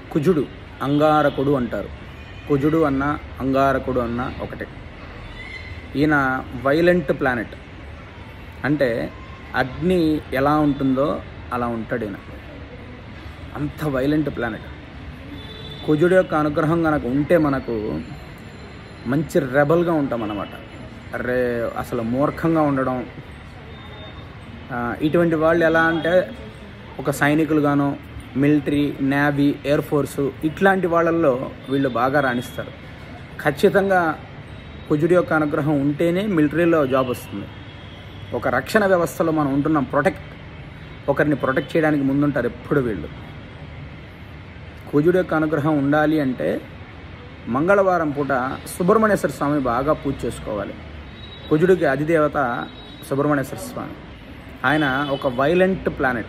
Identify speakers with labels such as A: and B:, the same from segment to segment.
A: కుజుడు అంగారకుడు అంటారు కుజుడు అన్న అంగారకుడు అన్న ఒకటే ఈయన వైలెంట్ ప్లానెట్ అంటే అగ్ని ఎలా ఉంటుందో అలా ఉంటాడు ఈయన అంత వైలెంట్ ప్లానెట్ కుజుడు యొక్క అనుగ్రహం కనుక ఉంటే మనకు మంచి రెబల్గా ఉంటాం అన్నమాట రే అసలు మూర్ఖంగా ఉండడం ఆ, ఇటువంటి వాళ్ళు ఎలా అంటే ఒక సైనికులుగాను మిలిటరీ నేవీ ఎయిర్ ఫోర్సు ఇట్లాంటి వాళ్ళల్లో వీళ్ళు బాగా రాణిస్తారు ఖచ్చితంగా కుజుడి యొక్క అనుగ్రహం ఉంటేనే మిలిటరీలో జాబ్ వస్తుంది ఒక రక్షణ వ్యవస్థలో మనం ఉంటున్నాం ప్రొటెక్ట్ ఒకరిని ప్రొటెక్ట్ చేయడానికి ముందుంటారు ఎప్పుడు వీళ్ళు కుజుడి యొక్క అనుగ్రహం ఉండాలి అంటే మంగళవారం పూట సుబ్రహ్మణ్యేశ్వర స్వామి బాగా పూజ చేసుకోవాలి కుజుడికి అధిదేవత సుబ్రహ్మణ్యేశ్వర స్వామి ఆయన ఒక వైలెంట్ ప్లానెట్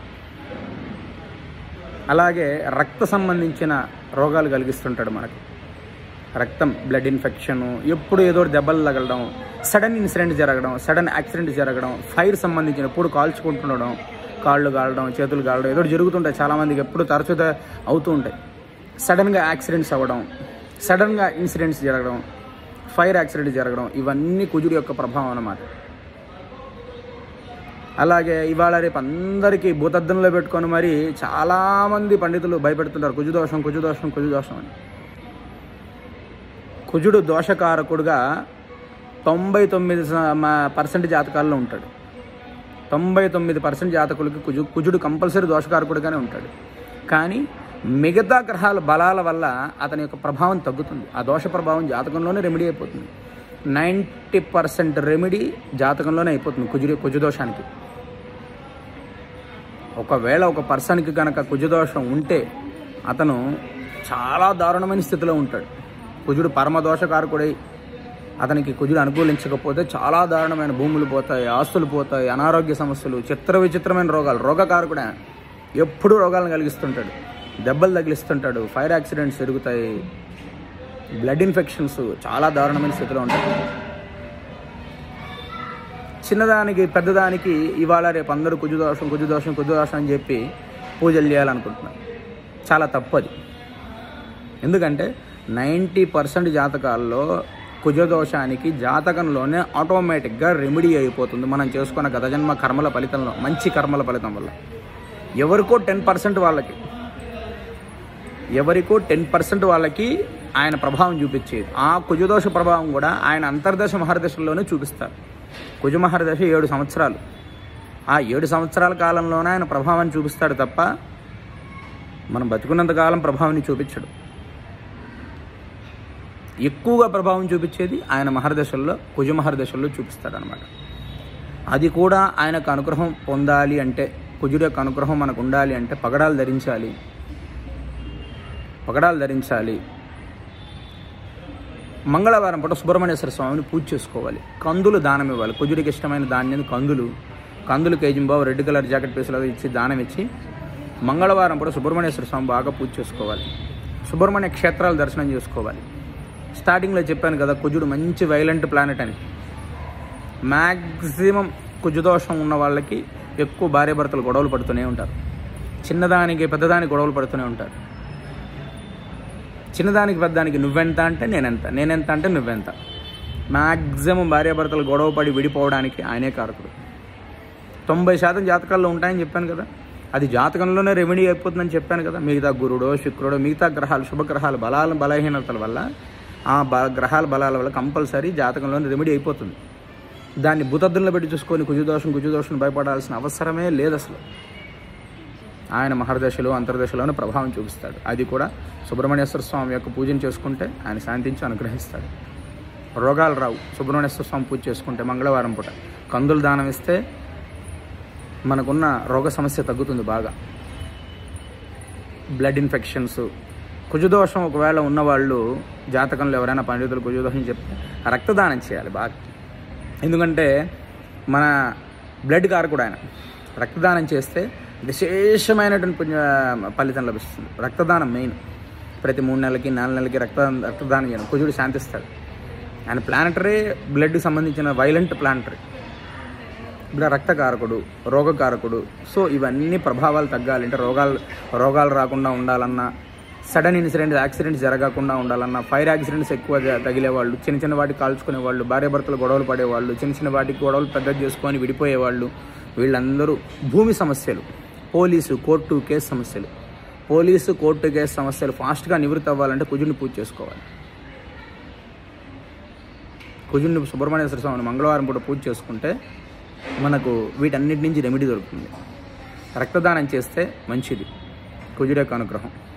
A: అలాగే రక్త సంబంధించిన రోగాలు కలిగిస్తుంటాడు మనకి రక్తం బ్లడ్ ఇన్ఫెక్షన్ ఎప్పుడు ఏదో ఒకటి దెబ్బలు తగలడం సడన్ ఇన్సిడెంట్ జరగడం సడన్ యాక్సిడెంట్ జరగడం ఫైర్ సంబంధించిన ఎప్పుడు కాల్చుకుంటుండడం కాళ్ళు కాలడం చేతులు కాలడం ఏదో ఒకటి జరుగుతుంటాయి చాలామందికి ఎప్పుడు తరచుగా అవుతూ ఉంటాయి సడన్గా యాక్సిడెంట్స్ అవ్వడం సడన్గా ఇన్సిడెంట్స్ జరగడం ఫైర్ యాక్సిడెంట్ జరగడం ఇవన్నీ కుజుడి యొక్క ప్రభావం అన్నమాట అలాగే ఇవాళ రేపు అందరికీ భూతద్దంలో పెట్టుకొని మరి చాలామంది పండితులు భయపెడుతుంటారు కుజుదోషం కుజుదోషం కుజుదోషం అని కుజుడు దోషకారకుడుగా తొంభై తొమ్మిది పర్సెంట్ జాతకాల్లో ఉంటాడు తొంభై తొమ్మిది పర్సెంట్ జాతకులకి కుజు కుజుడు కంపల్సరీ దోషకారకుడుగానే ఉంటాడు కానీ మిగతా గ్రహాల బలాల వల్ల అతని యొక్క ప్రభావం తగ్గుతుంది ఆ దోష ప్రభావం జాతకంలోనే రెమెడీ అయిపోతుంది నైంటీ పర్సెంట్ రెమెడీ జాతకంలోనే అయిపోతుంది కుజుడి కుజుదోషానికి ఒకవేళ ఒక పర్సన్కి కనుక కుజదోషం ఉంటే అతను చాలా దారుణమైన స్థితిలో ఉంటాడు కుజుడు పరమదోషకారకుడై అతనికి కుజుడు అనుకూలించకపోతే చాలా దారుణమైన భూములు పోతాయి ఆస్తులు పోతాయి అనారోగ్య సమస్యలు చిత్ర విచిత్రమైన రోగాలు రోగకారకుడే ఎప్పుడూ రోగాలను కలిగిస్తుంటాడు దెబ్బలు తగిలిస్తుంటాడు ఫైర్ యాక్సిడెంట్స్ జరుగుతాయి బ్లడ్ ఇన్ఫెక్షన్స్ చాలా దారుణమైన స్థితిలో ఉంటాయి చిన్నదానికి పెద్దదానికి ఇవాళ రేపు అందరూ కుజుదోషం కుజుదోషం కుజుదోషం అని చెప్పి పూజలు చేయాలనుకుంటున్నారు చాలా తప్పది ఎందుకంటే నైంటీ పర్సెంట్ జాతకాల్లో కుజదోషానికి జాతకంలోనే ఆటోమేటిక్గా రెమెడీ అయిపోతుంది మనం చేసుకున్న గత జన్మ కర్మల ఫలితంలో మంచి కర్మల ఫలితం వల్ల ఎవరికో టెన్ పర్సెంట్ వాళ్ళకి ఎవరికో టెన్ పర్సెంట్ వాళ్ళకి ఆయన ప్రభావం చూపించేది ఆ కుజదోష ప్రభావం కూడా ఆయన అంతర్దశ మహర్దశల్లోనే చూపిస్తారు కుజ మహర్దశ ఏడు సంవత్సరాలు ఆ ఏడు సంవత్సరాల కాలంలోనే ఆయన ప్రభావాన్ని చూపిస్తాడు తప్ప మనం బతుకున్నంత కాలం ప్రభావాన్ని చూపించడు ఎక్కువగా ప్రభావం చూపించేది ఆయన మహర్దశల్లో కుజ మహర్దశల్లో చూపిస్తాడనమాట అది కూడా ఆయనకు అనుగ్రహం పొందాలి అంటే కుజుడు యొక్క అనుగ్రహం మనకు ఉండాలి అంటే పగడాలు ధరించాలి పగడాలు ధరించాలి మంగళవారం పూట సుబ్రహ్మణ్యేశ్వర స్వామిని పూజ చేసుకోవాలి కందులు దానం ఇవ్వాలి కుజుడికి ఇష్టమైన ధాన్యం కందులు కందులు కేజింబావు రెడ్ కలర్ జాకెట్ పీసులు అవి ఇచ్చి దానం ఇచ్చి మంగళవారం పూట సుబ్రహ్మణ్యేశ్వర స్వామి బాగా పూజ చేసుకోవాలి సుబ్రహ్మణ్య క్షేత్రాలు దర్శనం చేసుకోవాలి స్టార్టింగ్లో చెప్పాను కదా కుజుడు మంచి వైలెంట్ ప్లానెట్ అని మ్యాక్సిమం కుజుదోషం ఉన్న వాళ్ళకి ఎక్కువ భార్యాభర్తలు గొడవలు పడుతూనే ఉంటారు చిన్నదానికి పెద్దదానికి గొడవలు పడుతూనే ఉంటారు చిన్నదానికి పెద్దదానికి నువ్వెంత అంటే నేనెంత నేనెంత అంటే నువ్వెంత మ్యాక్సిమం భార్యాభర్తలు గొడవ పడి విడిపోవడానికి ఆయనే కారకుడు తొంభై శాతం జాతకాల్లో ఉంటాయని చెప్పాను కదా అది జాతకంలోనే రెమెడీ అయిపోతుందని చెప్పాను కదా మిగతా గురుడో శుక్రుడో మిగతా గ్రహాలు శుభగ్రహాలు బలాల బలహీనతల వల్ల ఆ బ గ్రహాల బలాల వల్ల కంపల్సరీ జాతకంలోనే రెమెడీ అయిపోతుంది దాన్ని భూతద్దంలో పెట్టి చూసుకొని కుజుదోషం కుజుదోషం భయపడాల్సిన అవసరమే లేదు అసలు ఆయన మహర్దశలో అంతర్దశలోనే ప్రభావం చూపిస్తాడు అది కూడా సుబ్రహ్మణ్యేశ్వర స్వామి యొక్క పూజను చేసుకుంటే ఆయన శాంతించి అనుగ్రహిస్తాడు రోగాలు రావు సుబ్రహ్మణ్యేశ్వర స్వామి పూజ చేసుకుంటే మంగళవారం పూట కందులు దానం ఇస్తే మనకున్న రోగ సమస్య తగ్గుతుంది బాగా బ్లడ్ ఇన్ఫెక్షన్స్ కుజుదోషం ఒకవేళ ఉన్నవాళ్ళు జాతకంలో ఎవరైనా పండితులు కుజుదోషం చెప్తే రక్తదానం చేయాలి బాగా ఎందుకంటే మన బ్లడ్ కారకుడు ఆయన రక్తదానం చేస్తే విశేషమైనటువంటి పుణ్య ఫలితం లభిస్తుంది రక్తదానం మెయిన్ ప్రతి మూడు నెలలకి నాలుగు నెలలకి రక్త రక్తదానం చేయడం కుజుడు శాంతిస్తాడు ఆయన ప్లానటరీ బ్లడ్కి సంబంధించిన వైలెంట్ ప్లానటరీ ఇప్పుడు రక్తకారకుడు రోగకారకుడు సో ఇవన్నీ ప్రభావాలు తగ్గాలి అంటే రోగాలు రోగాలు రాకుండా ఉండాలన్నా సడన్ ఇన్సిడెంట్స్ యాక్సిడెంట్స్ జరగకుండా ఉండాలన్న ఫైర్ యాక్సిడెంట్స్ ఎక్కువ జ- తగిలే వాళ్ళు చిన్న చిన్న వాటికి కాల్చుకునే వాళ్ళు భార్య భర్తలు గొడవలు పడేవాళ్ళు చిన్న చిన్న వాటికి గొడవలు పెద్దది చేసుకొని విడిపోయేవాళ్ళు వీళ్ళందరూ భూమి సమస్యలు పోలీసు కోర్టు కేసు సమస్యలు పోలీసు కోర్టు కేసు సమస్యలు ఫాస్ట్గా నివృత్తి అవ్వాలంటే కుజుడిని పూజ చేసుకోవాలి కుజుడిని సుబ్రహ్మణ్యేశ్వర స్వామిని మంగళవారం పూట పూజ చేసుకుంటే మనకు వీటన్నిటి నుంచి రెమెడీ దొరుకుతుంది రక్తదానం చేస్తే మంచిది కుజుడు యొక్క అనుగ్రహం